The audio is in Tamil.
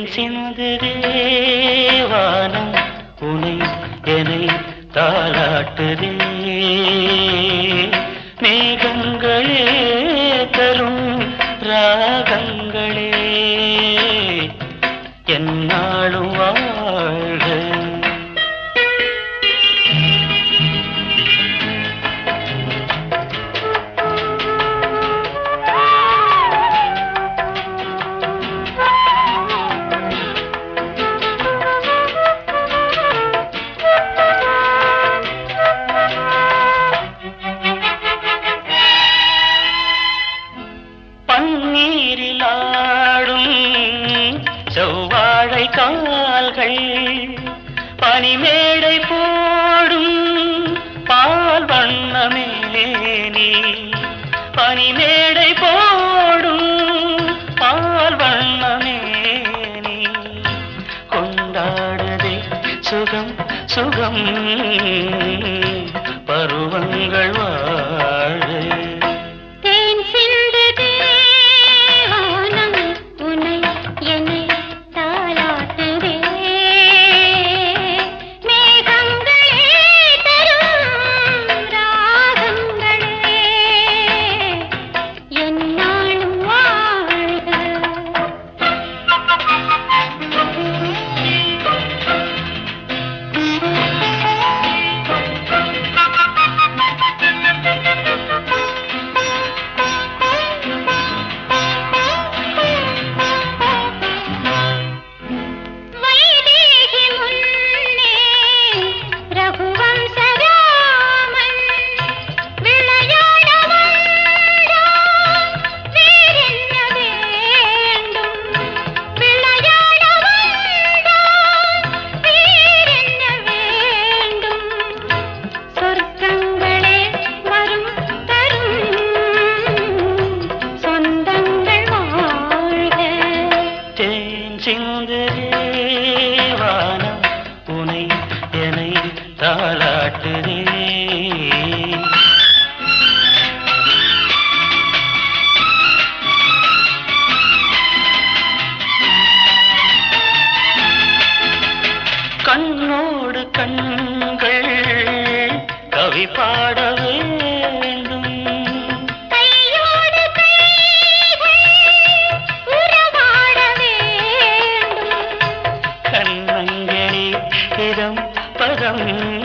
சிந்துதே வானம் உனை என்னை தாளாட்டுதே மேகங்களே தரும் ராகங்களே என்னாலும் வாழ்க பன்னீரில் ஆடும் செவ்வாழை கால்கள் பனிமேடை போடும் பால் வண்ணமேலே நீ பனிமேடை போடும் பால் வண்ணமே நீ கொண்டாடுதே சுகம் சுகம் பருவங்கள் வாழ தேன் சிந்துதே வானம் உனை என்னை தாளாட்டுதே மேகங்களே தரும் ராகங்களே என்னாலும் வைதேகி முன்னே ரகுவம்சராமன் விளையாட வந்தான் வேறென்ன வேண்டும் விளையாட வந்தான் வேறென்ன வேண்டும் சொர்க்கங்களே வரும் தரும் சொந்தங்கள் வாழ்க தேன் சிந்துதே வானம் உனை என்னை தாளாட்டுதே கண்ணோடு கண்கள் கவி பாட வேண்டும் கையோடு கைகள் உறவாட வேண்டும் கண்ணங்களில் இதம் பதம்